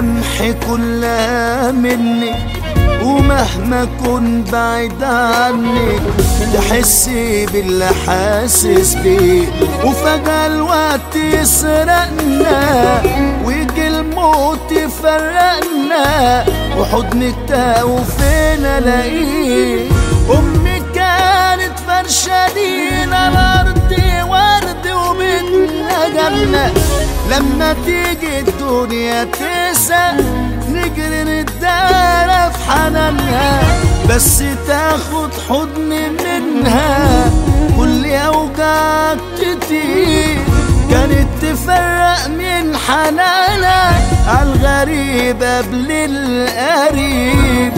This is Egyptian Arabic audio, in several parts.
تمحي كلها مني ومهما كنت بعيد عنك تحسي باللي حاسس بيه وفجأة الوقت يسرقنا ويجي الموت يفرقنا وحضنك تاهو فين الاقيه امي كانت فرشة لينا على الارض ورد وبيتنا جنة لما تيجي الدنيا تسأل نجري ندارة في حنانها بس تاخد حضن منها كل اوجاعك كتير كانت تفرق من حنانها عالغريب قبل القريب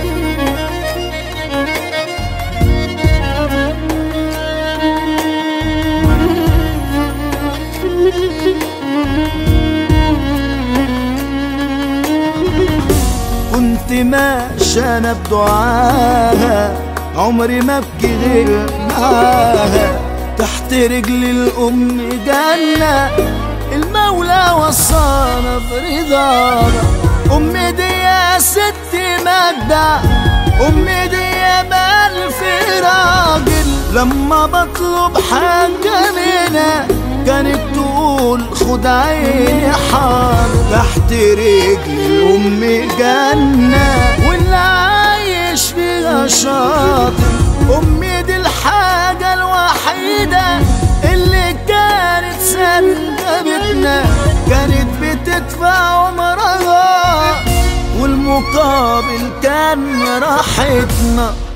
كنت ماشي انا بدعاها عمري ما ابكي غير معاها تحت رجل الام جنة المولى وصانا برضانا امي دي يا ستي مجدع امي دي يا بألف راجل لما بطلب حاجة منها كانت تقول خد عيني حار تحت رجلي الأم جنة واللي عايش فيها شاطر أمي دي الحاجة الوحيدة اللي كانت سندة بيتنا كانت بتدفع عمرها والمقابل كان راحتنا